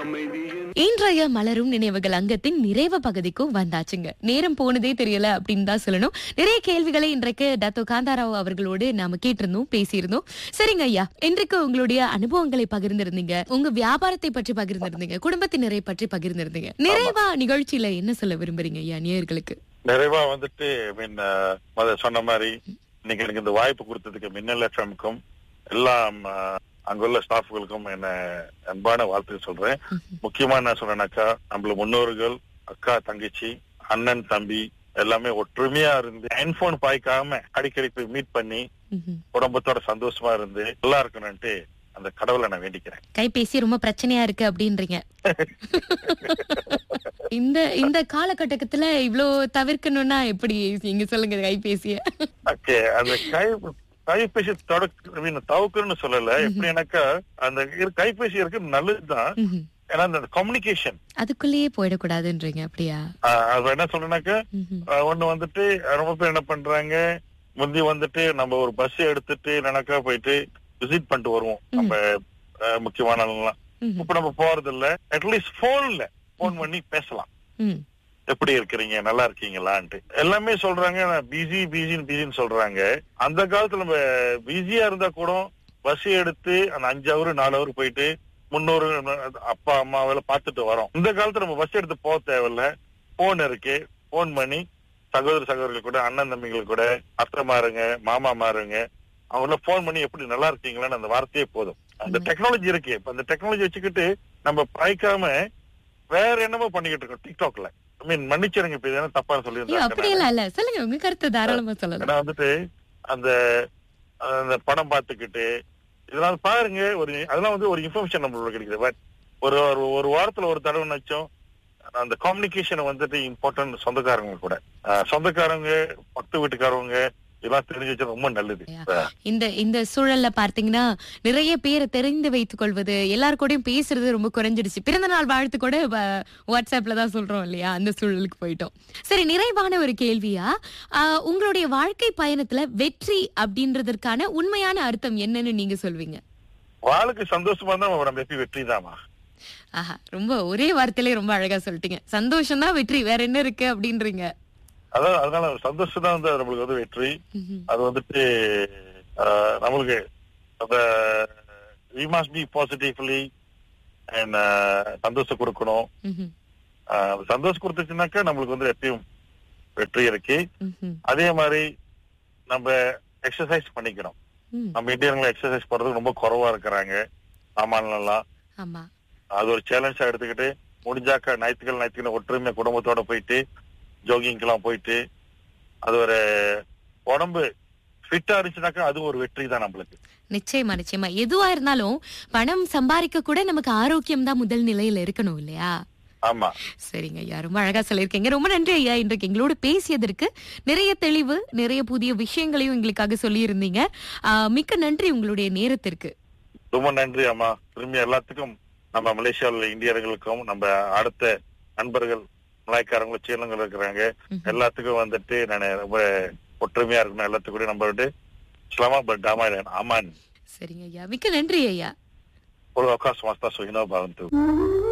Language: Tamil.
இன்றைய மலரும் நினைவுகள் அங்கத்தின் நிறைவு பகுதிக்கும் வந்தாச்சுங்க நேரம் போனதே தெரியல அப்படின்னு தான் சொல்லணும் நிறைய கேள்விகளை இன்றைக்கு டத்தோ காந்தாராவ் அவர்களோடு நாம கேட்டிருந்தோம் பேசியிருந்தோம் சரிங்க ஐயா இன்றைக்கு உங்களுடைய அனுபவங்களை பகிர்ந்திருந்தீங்க உங்க வியாபாரத்தை பற்றி பகிர்ந்திருந்தீங்க குடும்பத்தினரை பற்றி பகிர்ந்திருந்தீங்க நிறைவா நிகழ்ச்சியில என்ன சொல்ல விரும்புறீங்க ஐயா நேயர்களுக்கு நிறைவா வந்துட்டு மீன் சொன்ன மாதிரி இன்னைக்கு எனக்கு இந்த வாய்ப்பு கொடுத்ததுக்கு மின்னல் எஃப்எம்க்கும் எல்லாம் அஹ், அங்குள்ள ஸ்டாஃப்களுக்கும் என்ன அன்பான வாழ்த்து சொல்றேன் முக்கியமா என்ன சொல்றேன்னாக்கா நம்மள முன்னோர்கள் அக்கா தங்கச்சி அண்ணன் தம்பி எல்லாமே ஒற்றுமையா இருந்து ஹெட்போன் பாய்க்காம அடிக்கடி போய் மீட் பண்ணி ம்ஹும். குடும்பத்தோட சந்தோஷமா இருந்து நல்லா இருக்கணும்ட்டு அந்த கடவுளை நான் வேண்டிக்கிறேன் கைபேசி ரொம்ப பிரச்சனையா இருக்கு அப்படின்றீங்க இந்த இந்த காலகட்டத்துல இவ்ளோ தவிர்க்கணும்னா எப்படி நீங்க சொல்லுங்க கைபேசிய ஓகே அந்த கை கைபேசி தொடக்க தவுக்குன்னு சொல்லல எப்படி எனக்கா அந்த இரு- கைபேசி இருக்கு நல்லதுதான் ம்ஹும். ஏன்னா அந்த கம்யூனிகேஷன் அதுக்குள்ளேயே போயிடக்கூடாதுன்றீங்க அப்படியா அது என்ன சொல்றேன்னாக்கா ம்ஹும். அஹ், ஒண்ணு வந்துட்டு ரொம்ப பேர் என்ன பண்றாங்க முந்தி வந்துட்டு நம்ம ஒரு பஸ் எடுத்துட்டு நினைக்கா போயிட்டு விசிட் பண்ணிட்டு வருவோம் நம்ம அஹ், முக்கியமான ஆளுங்கலாம் ம்ஹும். இப்ப நம்ம போறது இல்ல அட்லீஸ்ட் போன்ல போன் பண்ணி பேசலாம் ம். எப்படி இருக்கிறீங்க நல்லா இருக்கீங்களான்ட்டு எல்லாமே சொல்றாங்க பிஸி பிஸின்னு பிஸின்னு சொல்றாங்க அந்த காலத்துல நம்ம பிஸியா இருந்தா கூட பஸ் எடுத்து அந்த அஞ்சு ஹவர் நாலு ஹவர் போயிட்டு முன்னூறு அப்பா அம்மாவெல்லாம் பார்த்துட்டு வரோம் இந்த காலத்துல நம்ம பஸ் எடுத்து போக தேவையில்ல போன் இருக்கு போன் பண்ணி சகோதர சகோதரிகள் கூட அண்ணன் தம்பிகள் கூட அத்தை மாறுங்க மாமா மாறுங்க அவங்கள போன் பண்ணி எப்படி நல்லா இருக்கீங்களான்னு அந்த வார்த்தையே போதும் அந்த டெக்னாலஜி இருக்கு இப்ப அந்த டெக்னாலஜி வச்சுக்கிட்டு நம்ம பாய்க்காம வேற என்னமோ பண்ணிக்கிட்டு இருக்கோம் டிக்டாக்ல ஐ மீன் மன்னிச்சிருங்க இப்ப இதெல்லாம் தப்பா ஐயோ சொல்லியிருந்தாங்க அப்படியெல்லாம் இல்ல சொல்லுங்க உங்க கருத்து தாராளமா சொல்லலாம் ஏன்னா வந்துட்டு அந்த அந்த படம் பார்த்துக்கிட்டு இதெல்லாம் பாருங்க ஒரு அதெல்லாம் வந்து ஒரு இன்ஃபர்மேஷன் நம்மளுக்கு கிடைக்குது பட் ஒரு ஒரு ஒரு வாரத்துல ஒரு தடவை நச்சோம் அந்த கம்யூனிகேஷன் வந்துட்டு இம்பார்ட்டன்ட் சொந்தக்காரங்க கூட அஹ் சொந்தக்காரங்க பக்கத்து வீட்டுக்காரவங்க இதெல்லாம் தெரிஞ்சு வச்சது ரொம்ப நல்லது இந்த இந்த சூழல்ல பார்த்தீங்கன்னா நிறைய பேரை தெரிந்து வைத்துக் கொள்வது எல்லார் கூடயும் பேசுறது ரொம்ப குறைஞ்சிடுச்சு பிறந்த நாள் வாழ்த்து கூட வ- வாட்ஸ்அப்ல தான் சொல்றோம் இல்லையா அந்த சூழலுக்கு போயிட்டோம் சரி நிறைவான ஒரு கேள்வியா ஆஹ், உங்களுடைய வாழ்க்கை பயணத்துல வெற்றி அப்படின்றதற்கான உண்மையான அர்த்தம் என்னன்னு நீங்க சொல்வீங்க வாழ்க்கை சந்தோஷமா தான் நம்ம எப்படி வெற்றி தாமா ஆஹா ரொம்ப ஒரே வார்த்தையிலே ரொம்ப அழகா சொல்லிட்டீங்க சந்தோஷம் தான் வெற்றி வேற என்ன இருக்கு அப்படின்றீங்க அதான் அதனால சந்தோஷம் தான் வந்து நம்மளுக்கு வந்து வெற்றி ம்ஹும். அது வந்துட்டு அஹ், நம்மளுக்கு அந்த we must be positively and சந்தோஷம் கொடுக்கணும் ம்ஹும். அஹ், அது சந்தோஷம் கொடுத்துச்சுனாக்கா நம்மளுக்கு வந்து எப்பயும் வெற்றி இருக்கு ம்ஹும். அதே மாதிரி நம்ம எக்ஸசைஸ் பண்ணிக்கணும் ம். நம்ம இந்தியர்கள் எக்ஸசைஸ் பண்றது ரொம்ப குறைவா இருக்கிறாங்க சாமான்லாம் ஆமா அது ஒரு சேலஞ்சா எடுத்துக்கிட்டு முடிஞ்சாக்கா ஞாயிற்றுக்கிழமை ஞாயிற்றுக்கிழமை ஒற்றுமை குடும்பத்தோட போயிட்டு ஜோகிங்க்கெல்லாம் போயிட்டு அது ஒரு உடம்பு ஃபிட்டா இருந்துச்சுனாக்கா அது ஒரு வெற்றி தான் நம்மளுக்கு நிச்சயமா நிச்சயமா எதுவா இருந்தாலும் பணம் சம்பாதிக்க கூட நமக்கு ஆரோக்கியம் தான் முதல் நிலையில இருக்கணும் இல்லையா ஆமா சரிங்க ஐயா ரொம்ப அழகா சொல்லியிருக்கீங்க ரொம்ப நன்றி ஐயா இன்றைக்கு எங்களோட பேசியதற்கு நிறைய தெளிவு நிறைய புதிய விஷயங்களையும் எங்களுக்காக சொல்லியிருந்தீங்க ஆஹ், மிக்க நன்றி உங்களுடைய நேரத்திற்கு ரொம்ப நன்றி அம்மா திரும்பி எல்லாத்துக்கும் நம்ம மலேசியாவில் இந்தியர்களுக்கும் நம்ம அடுத்த நண்பர்கள் மலாய்க்காரங்களும் சீனங்களும் இருக்கிறாங்க ம்ஹும். எல்லாத்துக்கும் வந்துட்டு நான் ரொம்ப ஒற்றுமையா இருக்கணும் எல்லாத்துக்கும் நம்ம வந்துட்டு இஸ்லாமா பட் அமான் சரிங்க ஐயா மிக்க நன்றி ஐயா ஒரு அவகாசம் வாஸ்தா சுகினோ பவந்து